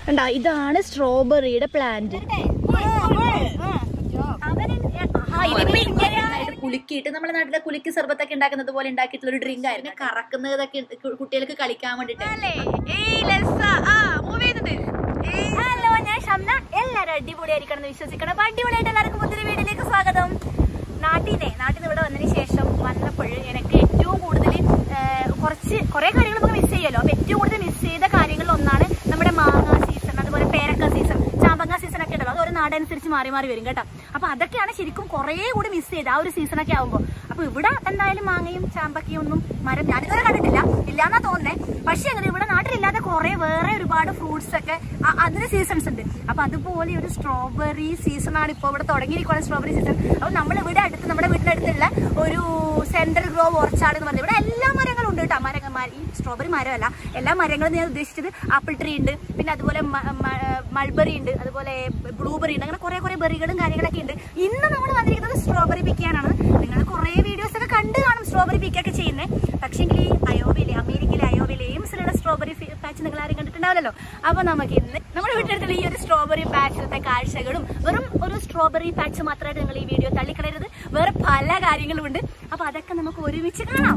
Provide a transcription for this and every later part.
കണ്ടാ ഇതാണ് സ്ട്രോബെറിയുടെ പ്ലാന്റ് കുലുക്കിയിട്ട് നമ്മുടെ നാട്ടിലെ കുലുക്കി സർബത്തൊക്കെ ഉണ്ടാക്കുന്നത് പോലെ ഉണ്ടാക്കിയിട്ടുള്ള ഒരു ഡ്രിങ്ക് ആയിരുന്നു കറക്കുന്നതൊക്കെ കു- കുട്ടികൾക്ക് കളിക്കാൻ വേണ്ടിട്ട് ഹലോ ഞാൻ ഷംന എല്ലാരും അടിപൊളിയായിരിക്കണം എന്ന് വിശ്വസിക്കണം അപ്പൊ അടിപൊളിയായിട്ട് എല്ലാവർക്കും പുതിയൊരു വീഡിയോയിലേക്ക് സ്വാഗതം നാട്ടിനെ നാട്ടിൽ നിന്ന് ഇവിടെ വന്നതിന് ശേഷം വന്നപ്പോൾ എനിക്ക് ഏറ്റവും കൂടുതൽ കുറച്ച് കുറെ കാര്യങ്ങൾ നമുക്ക് മിസ് ചെയ്യുമല്ലോ അപ്പൊ ഏറ്റവും കൂടുതൽ മിസ് ചെയ്ത കാര്യങ്ങളിൽ ഒന്നാണ് നമ്മുടെ മാങ്ങ സീസൺ അതുപോലെ പേരക്ക സീസൺ ചാമ്പങ്ങ സീസൺ ഒക്കെ ഉണ്ടല്ലോ അത് ഒരു നാടനുസരിച്ച് മാറി മാറി വരും കേട്ടോ അപ്പൊ അതൊക്കെയാണ് ശരിക്കും കുറെ കൂടി മിസ് ചെയ്ത് ആ ഒരു സീസൺ ഒക്കെ ആവുമ്പോൾ അപ്പൊ ഇവിടെ എന്തായാലും മാങ്ങയും ചാമ്പക്കയും ഒന്നും മരം ഞാനിതുവരെ കണ്ടിട്ടില്ല ഇല്ലാന്നാ തോന്നുന്നേ പക്ഷെ അങ്ങനെ ഇവിടെ നാട്ടിലില്ലാത്ത കുറെ വേറെ ഒരുപാട് ഫ്രൂട്ട്സ് ഒക്കെ അ- അതിന് സീസൺസ് ഉണ്ട് അപ്പൊ അതുപോലെ ഒരു സ്ട്രോബെറി സീസൺ ആണ് ഇപ്പോൾ ഇവിടെ തുടങ്ങിയിരിക്കുകയാണ് സ്ട്രോബെറി സീസൺ അപ്പൊ നമ്മൾ ഇവിടെ അടുത്ത് നമ്മുടെ വീടിനടുത്തുള്ള ഒരു സെൻട്രൽ ഗ്രോവ് ഓർച്ചാർഡ് എന്ന് പറഞ്ഞത് ഇവിടെ എല്ലാ മരങ്ങളും ഉണ്ട് കേട്ടോ മരങ്ങൾ മ- ഈ സ്ട്രോബെറി മരമല്ല എല്ലാ മരങ്ങളും ഞാൻ ഉദ്ദേശിച്ചത് ആപ്പിൾ ട്രീ ഉണ്ട് പിന്നെ അതുപോലെ മൾബറി ഉണ്ട് അതുപോലെ ബ്ലൂബെറി ഉണ്ട് അങ്ങനെ കുറെ കുറെ ബെറികളും കാര്യങ്ങളൊക്കെ ഉണ്ട് ഇന്ന് നമ്മൾ വന്നിരിക്കുന്നത് സ്ട്രോബെറി പിക്ക് ചെയ്യാനാണ് നിങ്ങൾ കുറെ വീഡിയോസ് ഒക്കെ കണ്ടു കാണും സ്ട്രോബെറി പിക്കൊക്കെ ചെയ്യുന്നത് പക്ഷേങ്കിൽ ഈ അയോവയിലെ അമേരിക്കയിലെ അയോവയിലെ എയിംസിലുള്ള സ്ട്രോബെറി പാച്ച് നിങ്ങൾ ആരും കണ്ടിട്ടുണ്ടാവില്ലല്ലോ അപ്പൊ നമുക്ക് ഇന്ന് നമ്മുടെ വീട്ടിലെടുത്തുള്ള ഈ ഒരു സ്ട്രോബെറി പാച്ചിലത്തെ കാഴ്ചകളും വെറും ഒരു സ്ട്രോബെറി പാച്ച് മാത്രമായിട്ട് നിങ്ങൾ ഈ വീഡിയോ തള്ളിക്കളയരുത് വേറെ പല കാര്യങ്ങളും ഉണ്ട് അപ്പൊ അതൊക്കെ നമുക്ക് ഒരുമിച്ച് കാണാം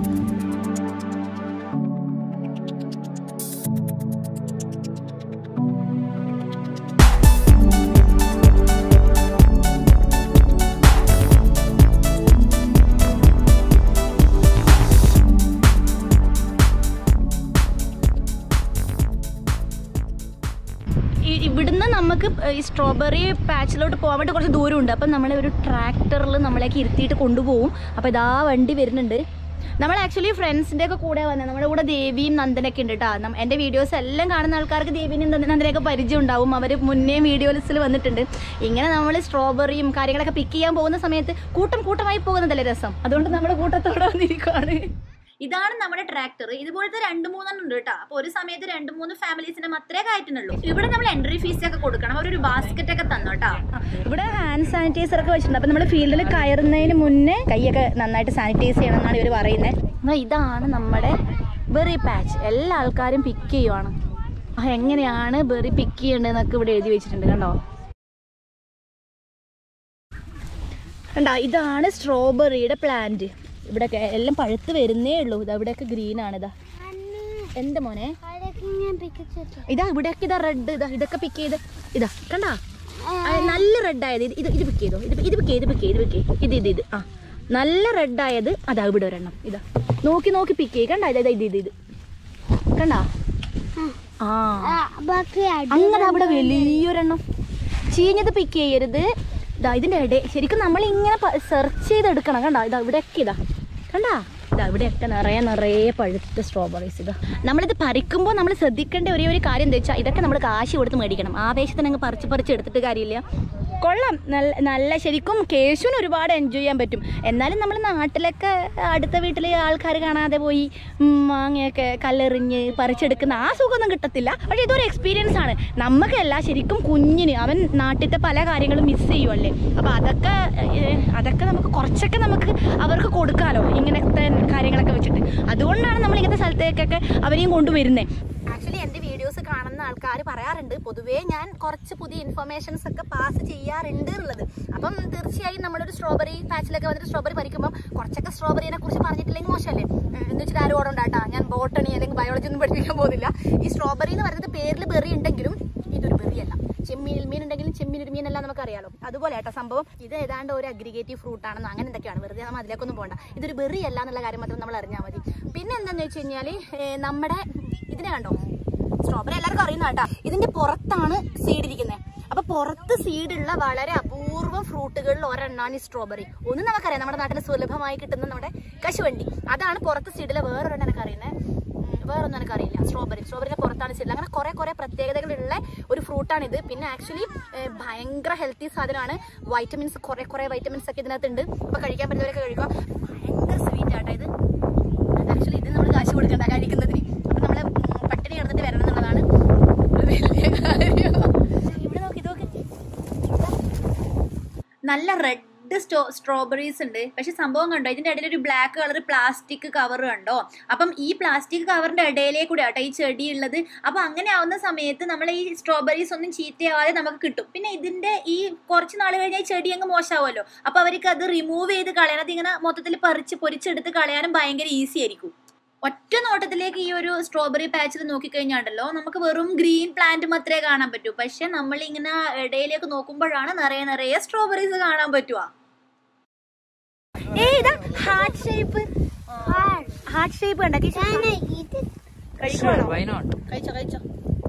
ഈ- ഇവിടുന്ന് നമുക്ക് ഈ സ്ട്രോബെറി പാച്ചിലോട്ട് പോകാൻ വേണ്ടി കുറച്ച് ദൂരമുണ്ട് അപ്പം നമ്മളെ ഒരു ട്രാക്ടറിൽ നമ്മളേക്ക് ഇരുത്തിയിട്ട് കൊണ്ടുപോകും അപ്പോൾ ഇതാ വണ്ടി വരുന്നുണ്ട് നമ്മൾ ആക്ച്വലി ഫ്രണ്ട്സിൻ്റെ ഒക്കെ കൂടെ വന്നത് നമ്മുടെ കൂടെ ദേവിയും നന്ദനൊക്കെ ഉണ്ട് കേട്ടോ എൻ്റെ വീഡിയോസ് എല്ലാം കാണുന്ന ആൾക്കാർക്ക് ദേവിയും നന്ദ- നന്ദനയൊക്കെ പരിചയം ഉണ്ടാവും അവർ മുന്നേ വീഡിയോ ലിസ്റ്റിൽ വന്നിട്ടുണ്ട് ഇങ്ങനെ നമ്മൾ സ്ട്രോബെറിയും കാര്യങ്ങളൊക്കെ പിക്ക് ചെയ്യാൻ പോകുന്ന സമയത്ത് കൂട്ടം കൂട്ടമായി പോകുന്നതല്ലേ രസം അതുകൊണ്ട് നമ്മുടെ കൂട്ടത്തോടെ വന്നിരിക്കുവാണ് ഇതാണ് നമ്മുടെ ട്രാക്ടർ ഇതുപോലത്തെ രണ്ട് മൂന്നെണ്ണം ഉണ്ട് കേട്ടോ അപ്പൊ ഒരു സമയത്ത് രണ്ട് മൂന്ന് ഫാമിലീസിനെ മാത്രമേ കയറ്റുന്നുള്ളൂ ഇവിടെ നമ്മൾ എൻട്രി ഫീസ് ഒക്കെ കൊടുക്കണം അവരൊരു ബാസ്ക്കറ്റ് ഒക്കെ തന്നു കേട്ടോ ഇവിടെ ഹാൻഡ് സാനിറ്റൈസർ ഒക്കെ വെച്ചിട്ടുണ്ട് അപ്പൊ നമ്മൾ ഫീൽഡിൽ കയറുന്നതിന് മുന്നേ കൈയൊക്കെ നന്നായിട്ട് സാനിറ്റൈസ് ചെയ്യണം എന്നാണ് ഇവർ പറയുന്നത് ഇതാണ് നമ്മുടെ ബെറി പാച്ച് എല്ലാ ആൾക്കാരും പിക്ക് ചെയ്യുവാണ് ആ എങ്ങനെയാണ് ബെറി പിക്ക് ചെയ്യേണ്ടതെന്നൊക്കെ ഇവിടെ എഴുതി വെച്ചിട്ടുണ്ട് കണ്ടോ കണ്ടോ ഇതാണ് സ്ട്രോബെറിയുടെ പ്ലാന്റ് ഇവിടെ എല്ലാം പഴുത്ത് വരുന്നേ ഉള്ളൂ ഇത് അവിടെയൊക്കെ ഗ്രീൻ ആണ് ഇതാ എന്താ മോനെ ഇതാ ഇവിടെയൊക്കെ ഇതാ റെഡ് ഇതാ ഇതൊക്കെ പിക്ക് ചെയ്ത് ഇതാ കണ്ടാ ആ, നല്ല റെഡ് ആയത് ഇത് ഇത് ഇത് പിക്ക് ചെയ്തോ ഇത് ഇത് പിക്ക് ചെയ്ത് പിക്ക് ചെയ്ത് പിക്ക് ഇത് ഇത് ഇത് ആ നല്ല റെഡ് ആയത് അതാ ഇവിടെ ഒരെണ്ണം ഇതാ നോക്കി നോക്കി പിക്ക് ചെയ്ത് കണ്ടാ ഇതാ ഇത് ഇത് ഇത് കണ്ടാ ആ അങ്ങനെ അവിടെ വലിയൊരെണ്ണം ചീഞ്ഞത് പിക്ക് ചെയ്യരുത് ഇതാ ഇതിന്റെ ഇടയിൽ ശരിക്കും നമ്മൾ ഇങ്ങനെ സെർച്ച് ചെയ്തെടുക്കണം കണ്ടാ ഇതാ ഇവിടെയൊക്കെ ഇതാ കണ്ടാ ഇതാ ഇവിടെയൊക്കെ നിറയെ നിറയെ പഴുത്ത സ്ട്രോബെറീസ് ഇതാ നമ്മളിത് പറിക്കുമ്പോൾ നമ്മൾ ശ്രദ്ധിക്കേണ്ട ഒരേ ഒരു കാര്യം എന്താ വെച്ചാൽ ഇതൊക്കെ നമ്മൾ കാശ് കൊടുത്ത് മേടിക്കണം ആവേശത്തിന് അങ്ങ് പറിച്ച് പറിച്ച് എടുത്തിട്ട് കാര്യമില്ല കൊള്ളാം നല്ല നല്ല ശരിക്കും കേശുവിന് ഒരുപാട് എൻജോയ് ചെയ്യാൻ പറ്റും എന്നാലും നമ്മൾ നാട്ടിലൊക്കെ അടുത്ത വീട്ടിലെ ആൾക്കാർ കാണാതെ പോയി ഉം, മാങ്ങയൊക്കെ കല്ലെറിഞ്ഞ് പറിച്ചെടുക്കുന്ന ആ സുഖമൊന്നും കിട്ടത്തില്ല പക്ഷേ ഇതൊരു എക്സ്പീരിയൻസ് ആണ് നമുക്കല്ല ശരിക്കും കുഞ്ഞിന് അവൻ നാട്ടിലത്തെ പല കാര്യങ്ങളും മിസ് ചെയ്യുമല്ലേ അപ്പോൾ അതൊക്കെ ഏഹ്, അതൊക്കെ നമുക്ക് കുറച്ചൊക്കെ നമുക്ക് അവർക്ക് കൊടുക്കാമല്ലോ ഇങ്ങനത്തെ കാര്യങ്ങളൊക്കെ വെച്ചിട്ട് അതുകൊണ്ടാണ് നമ്മൾ ഇങ്ങനത്തെ സ്ഥലത്തേക്കൊക്കെ അവരെയും കൊണ്ടുവരുന്നത് ആക്ച്വലി എന്റെ വീഡിയോസ് കാണുന്ന ആൾക്കാർ പറയാറുണ്ട് പൊതുവേ ഞാൻ കുറച്ച് പുതിയ ഇൻഫർമേഷൻസ് ഒക്കെ പാസ് ചെയ്യാറുണ്ട് എന്നുള്ളത് അപ്പം തീർച്ചയായും നമ്മളൊരു സ്ട്രോബെറി പാച്ചിലൊക്കെ വന്നിട്ട് സ്ട്രോബെറി പറിക്കുമ്പോൾ കുറച്ചൊക്കെ സ്ട്രോബെറിനെ കുറിച്ച് പറഞ്ഞിട്ടില്ലെങ്കിൽ മോശമല്ലേ ഉം, എന്ന് വെച്ചിട്ട് ആരും ഓടം ഉണ്ടാട്ടാ ഞാൻ ബോട്ടണി അല്ലെങ്കിൽ ബയോളജി ഒന്നും പഠിപ്പിക്കാൻ പോകുന്നില്ല ഈ സ്ട്രോബെറി എന്ന് പറയുന്നത് പേരിൽ ബെറി ഉണ്ടെങ്കിലും ഇതൊരു ബെറി അല്ല ചെമ്മീൻ മീൻ ഉണ്ടെങ്കിലും ചെമ്മീൻ ഒരു മീനല്ല നമുക്കറിയാലോ അതുപോലെ കേട്ടോ സംഭവം ഇത് ഏതാണ്ട് ഒരു അഗ്രിഗേറ്റീവ് ഫ്രൂട്ട് ആണെന്ന് അങ്ങനെ എന്തൊക്കെയാണ് വെറുതെ നമ്മൾ അതിലേക്കൊന്നും പോകണ്ട ഇതൊരു ബെറി അല്ല എന്നുള്ള കാര്യം മാത്രം നമ്മൾ അറിഞ്ഞാൽ മതി പിന്നെ എന്താണെന്ന് വെച്ച് കഴിഞ്ഞാൽ നമ്മുടെ ഇതിനെ കണ്ടോ സ്ട്രോബെറി എല്ലാവർക്കും അറിയുന്ന കേട്ടോ ഇതിന്റെ പുറത്താണ് സീഡ് ഇരിക്കുന്നത് അപ്പൊ പുറത്ത് സീഡുള്ള വളരെ അപൂർവം ഫ്രൂട്ടുകളിൽ ഒരെണ്ണാണ് ഈ സ്ട്രോബെറി ഒന്ന് നമുക്കറിയാം നമ്മുടെ നാട്ടിൽ സുലഭമായി കിട്ടുന്ന നമ്മുടെ കശുവണ്ടി അതാണ് പുറത്ത് സീഡിലെ വേറൊരെണ്ണം എനിക്ക് അറിയുന്നത് വേറൊന്നും എനിക്ക് അറിയില്ല സ്ട്രോബെറി സ്ട്രോബെറിയുടെ പുറത്താണ് സീഡിൽ അങ്ങനെ കുറെ കുറെ പ്രത്യേകതകളുള്ള ഒരു ഫ്രൂട്ടാണ് ഇത് പിന്നെ ആക്ച്വലി ഭയങ്കര ഹെൽത്തി സാധനമാണ് വൈറ്റമിൻസ് കുറെ കുറെ വൈറ്റമിൻസ് ഒക്കെ ഇതിനകത്തുണ്ട് അപ്പൊ കഴിക്കാൻ പറ്റുന്നവരൊക്കെ കഴിക്കുക ഭയങ്കര സ്വീറ്റ് ആട്ടോ ഇത് ആക്ച്വലി ഇത് നമ്മൾ കാശ് കൊടുക്കണ്ട കഴിക്കുന്നതിന് അപ്പൊ നമ്മള് ഉം പട്ടിണി കിടന്നിട്ട് വരണം എന്നുള്ളതാണ് ഒരു വലിയ കാര്യം ഇവിടെ നോക്കി ഇത് നോക്കി നല്ല റെഡ് റെഡ് സ്റ്റോ സ്ട്രോബെറീസ് ഉണ്ട് പക്ഷെ സംഭവം കണ്ടോ ഇതിന്റെ ഇടയിൽ ഒരു ബ്ലാക്ക് കളർ പ്ലാസ്റ്റിക് കവർ കണ്ടോ അപ്പം ഈ പ്ലാസ്റ്റിക് കവറിന്റെ ഇടയിലേ കൂടെ ആട്ടോ ഈ ചെടി ഉള്ളത് അപ്പൊ അങ്ങനെ ആവുന്ന സമയത്ത് നമ്മൾ ഈ സ്ട്രോബെറീസ് ഒന്നും ചീത്തയാവാതെ നമുക്ക് കിട്ടും പിന്നെ ഇതിന്റെ ഈ കുറച്ച് നാൾ കഴിഞ്ഞാൽ ഈ ചെടി അങ്ങ് മോശമാവുമല്ലോ അപ്പൊ അവർക്ക് അത് റിമൂവ് ചെയ്ത് കളയാൻ അത് ഇങ്ങനെ മൊത്തത്തിൽ പറിച്ച് പൊരിച്ചെടുത്ത് കളയാനും ഭയങ്കര ഈസി ആയിരിക്കും ഒറ്റ നോട്ടത്തിലേക്ക് ഈ ഒരു സ്ട്രോബെറി പാച്ചിൽ നോക്കിക്കഴിഞ്ഞാണ്ടല്ലോ നമുക്ക് വെറും ഗ്രീൻ പ്ലാന്റ് മാത്രമേ കാണാൻ പറ്റൂ പക്ഷെ നമ്മൾ ഇങ്ങനെ ഇടയിലേക്ക് നോക്കുമ്പോഴാണ് നിറയെ നിറയെ സ്ട്രോബെറീസ് കാണാൻ പറ്റുക ഏ ഇതാ ഹാർട്ട് ഷേപ്പ് ഹാർട്ട് ഷേപ്പ് കണ്ടോ Sure, why not? കഴിച്ചോ കഴിച്ചോ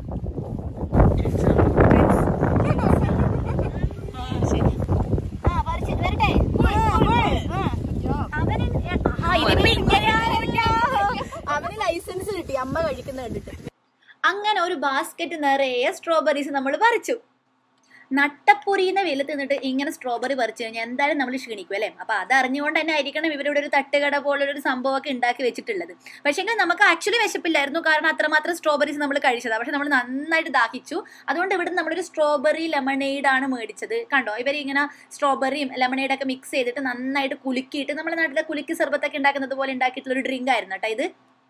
അവന് ലൈസൻസ് കിട്ടി അമ്മ കഴിക്കുന്ന കണ്ടിട്ട് അങ്ങനെ ഒരു ബാസ്ക്കറ്റ് നിറയെ സ്ട്രോബെറീസ് നമ്മൾ പറിച്ചു നട്ടപ്പൊരിയുന്ന വെയിൽ തിന്നിട്ട് ഇങ്ങനെ സ്ട്രോബെറി പറിച്ചു കഴിഞ്ഞാൽ എന്തായാലും നമ്മൾ ക്ഷീണിക്കും അല്ലേ അപ്പൊ അത് അറിഞ്ഞുകൊണ്ട് തന്നെ ആയിരിക്കണം ഇവരിവിടെ ഒരു തട്ടുകട പോലൊരു ഒരു സംഭവമൊക്കെ ഉണ്ടാക്കി വെച്ചിട്ടുള്ളത് പക്ഷേ നമുക്ക് ആക്ച്വലി വിശപ്പില്ലായിരുന്നു കാരണം അത്രമാത്രം സ്ട്രോബെറീസ് നമ്മൾ കഴിച്ചതാണ് പക്ഷെ നമ്മൾ നന്നായിട്ട് ദാഹിച്ചു അതുകൊണ്ട് ഇവിടെ നമ്മളൊരു സ്ട്രോബെറി ലെമണേഡ് ആണ് മേടിച്ചത് കണ്ടോ ഇവർ ഇങ്ങനെ സ്ട്രോബെറിയും ലെമണേഡൊക്കെ മിക്സ് ചെയ്തിട്ട് നന്നായിട്ട് കുലുക്കിയിട്ട് നമ്മുടെ നാട്ടിലെ കുലുക്കി സർബത്തൊക്കെ ഉണ്ടാക്കുന്നത് പോലെ ഉണ്ടാക്കിയിട്ടുള്ള ഒരു ഡ്രിങ്ക് ആയിരുന്നു കേട്ടോ ഇത്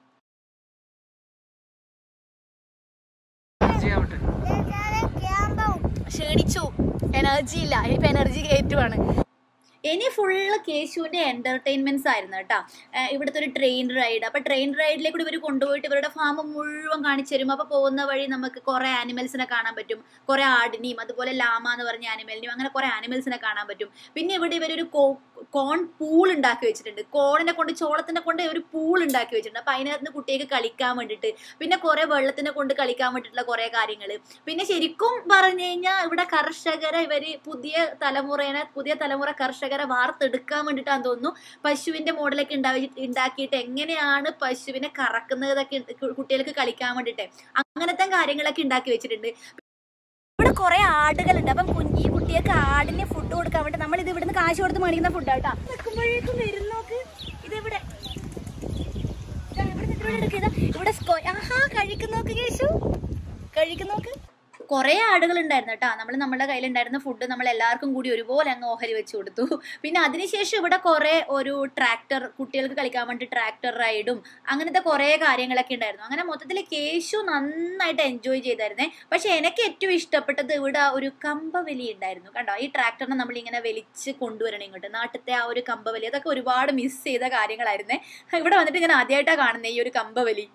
ചെയ്യാവട്ടെ ക്ഷീണിച്ചു എനർജി ഇല്ല ഇനിയിപ്പോ എനർജി കയറ്റുവാണ് ഇനി ഫുള്ള് കേശുവിന്റെ എന്റർടൈൻമെന്റ്സ് ആയിരുന്നു കേട്ടോ ഏഹ് ഇവിടുത്തെ ഒരു ട്രെയിൻ റൈഡ് അപ്പൊ ട്രെയിൻ റൈഡിലേക്ക് കൂടി ഇവർ കൊണ്ടുപോയിട്ട് ഇവരുടെ ഫാം മുഴുവൻ കാണിച്ചു തരും അപ്പൊ പോകുന്ന വഴി നമുക്ക് കുറെ ആനിമൽസിനെ കാണാൻ പറ്റും കുറെ ആടിനെയും അതുപോലെ ലാമ എന്ന് പറഞ്ഞ ആനിമലിനെയും അങ്ങനെ കുറെ ആനിമൽസിനെ കാണാൻ പറ്റും പിന്നെ ഇവിടെ ഇവരൊരു കോൺ പൂൾ ഉണ്ടാക്കി വെച്ചിട്ടുണ്ട് കോണിനെ കൊണ്ട് ചോളത്തിനെ കൊണ്ട് ഒരു പൂൾ ഉണ്ടാക്കി വെച്ചിട്ടുണ്ട് അപ്പൊ അതിനകത്ത് നിന്ന് കുട്ടികൾക്ക് കളിക്കാൻ വേണ്ടിയിട്ട് പിന്നെ കുറെ വെള്ളത്തിനെ കൊണ്ട് കളിക്കാൻ വേണ്ടിയിട്ടുള്ള കുറെ കാര്യങ്ങൾ പിന്നെ ശരിക്കും പറഞ്ഞു കഴിഞ്ഞാൽ ഇവിടെ കർഷകരെ ഇവര് പുതിയ തലമുറേനെ പുതിയ തലമുറ കർഷകരെ വാർത്തെടുക്കാൻ വേണ്ടിയിട്ടാന്ന് തോന്നുന്നു പശുവിന്റെ മോഡലൊക്കെ ഉണ്ടാക്കി ഉണ്ടാക്കിയിട്ട് എങ്ങനെയാണ് പശുവിനെ കറക്കുന്നതൊക്കെ കുട്ടികൾക്ക് കളിക്കാൻ വേണ്ടിയിട്ട് അങ്ങനത്തെ കാര്യങ്ങളൊക്കെ ഉണ്ടാക്കി വെച്ചിട്ടുണ്ട് ഇവിടെ കുറെ ആടുകളുണ്ട് അപ്പം കുഞ്ഞി കുട്ടികൾക്ക് ആടിന് ഫുഡ് കൊടുക്കാൻ വേണ്ടി നമ്മൾ ഇത് ഇവിടുന്ന് കാശ് കൊടുത്ത് മേടിക്കുന്ന ഫുഡ് കേട്ടോ നിൽക്കുമ്പോഴേക്കും വരും നോക്ക് ഇത് ഇവിടെ ഇതാ, ഇവിടെ നിന്ന് ഇവിടെ എടുക്ക്. ഇതാ, ഇവിടെ സ്കോ- ആഹാ കഴിക്കുന്നോക്ക് കേശു കഴിക്കുന്നോക്ക് കുറെ ആടുകൾ ഉണ്ടായിരുന്നു കേട്ടോ നമ്മൾ നമ്മുടെ കയ്യിലുണ്ടായിരുന്ന ഫുഡ് നമ്മൾ എല്ലാവർക്കും കൂടി ഒരുപോലെ അങ്ങ് ഓഹരി വെച്ച് കൊടുത്തു പിന്നെ അതിനുശേഷം ഇവിടെ കുറെ ഒരു ട്രാക്ടർ കുട്ടികൾക്ക് കളിക്കാൻ വേണ്ടി ട്രാക്ടർ റൈഡും അങ്ങനത്തെ കുറെ കാര്യങ്ങളൊക്കെ ഉണ്ടായിരുന്നു അങ്ങനെ മൊത്തത്തിൽ കേശു നന്നായിട്ട് എൻജോയ് ചെയ്തായിരുന്നേ പക്ഷെ എനിക്ക് ഏറ്റവും ഇഷ്ടപ്പെട്ടത് ഇവിടെ ഒരു കമ്പവലി ഉണ്ടായിരുന്നു കണ്ടോ ഈ ട്രാക്ടറിനെ നമ്മൾ ഇങ്ങനെ വലിച്ച് കൊണ്ടുവരണം ഇങ്ങോട്ട് നാട്ടിലത്തെ ആ ഒരു കമ്പവലി അതൊക്കെ ഒരുപാട് മിസ് ചെയ്ത കാര്യങ്ങളായിരുന്നേ ഇവിടെ വന്നിട്ട് ഞാൻ ആദ്യമായിട്ടാണ് കാണുന്നത് ഈ ഒരു കമ്പവലി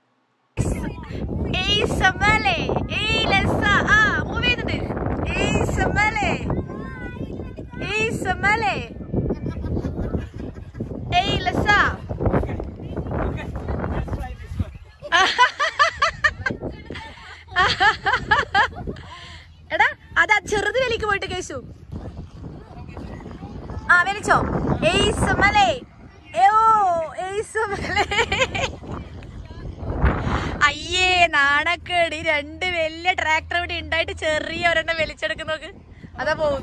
ഏയ് സമലേ ഏയ് ലസ ആ മൂവ് ചെയ്യുന്നുണ്ട് ഏയ് സമലേ ഏയ് സമലേ ഏയ് ലസ എടാ അതാ ചെറുത് വലിക്ക് പോയിട്ട് കേശു ആ വലിച്ചോ ഏയ് സമലേ ഏ ഓ ഏയ് സമലേ അയ്യേ നാണക്കേട് ഈ രണ്ട് വലിയ ട്രാക്ടർ ഇവിടെ ഉണ്ടായിട്ട് ചെറിയ ഒരെണ്ണം വലിച്ചെടുക്കുന്ന നോക്ക് അതാ പോകും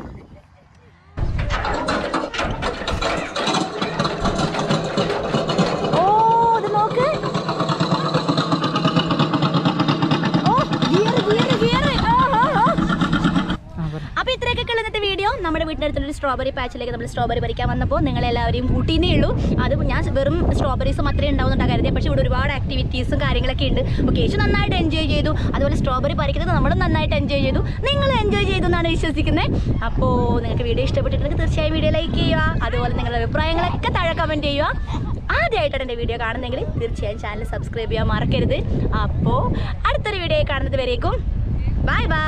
ഓ ഇത് നോക്ക് ഓ ഗിയർ ഗിയർ ഗിയർ അപ്പൊ ഇത്രയൊക്കെ ഉള്ള ഇന്നത്തെ വീഡിയോ നമ്മുടെ വീട്ടിനടുത്തുള്ള ഒരു സ്ട്രോബെറി പാച്ചിലേക്ക് നമ്മൾ സ്ട്രോബെറി പറിക്കാൻ വന്നപ്പോൾ നിങ്ങൾ എല്ലാവരെയും കൂട്ടിയേ ഉള്ളൂ അത് ഞാൻ വെറും സ്ട്രോബെറീസ് മാത്രമേ ഉണ്ടാവുന്നുണ്ടാ കരുതിയത് പക്ഷേ ഇവിടെ ഒരുപാട് ആക്ടിവിറ്റീസും കാര്യങ്ങളൊക്കെ ഉണ്ട് അപ്പോൾ കേശു നന്നായിട്ട് എൻജോയ് ചെയ്തു അതുപോലെ സ്ട്രോബെറി പറിക്കുന്നത് നമ്മളും നന്നായിട്ട് എൻജോയ് ചെയ്തു നിങ്ങൾ എൻജോയ് ചെയ്തു എന്നാണ് വിശ്വസിക്കുന്നത് അപ്പോൾ നിങ്ങൾക്ക് വീഡിയോ ഇഷ്ടപ്പെട്ടിട്ടുണ്ടെങ്കിൽ തീർച്ചയായും വീഡിയോ ലൈക്ക് ചെയ്യുക അതുപോലെ നിങ്ങളുടെ അഭിപ്രായങ്ങളൊക്കെ താഴെ കമൻറ്റ് ചെയ്യുക ആദ്യമായിട്ടാണ് എൻ്റെ വീഡിയോ കാണുന്നെങ്കിൽ തീർച്ചയായും ചാനൽ സബ്സ്ക്രൈബ് ചെയ്യാൻ മറക്കരുത് അപ്പോൾ അടുത്തൊരു വീഡിയോ കാണുന്നത് വരേക്കും ബൈ ബൈ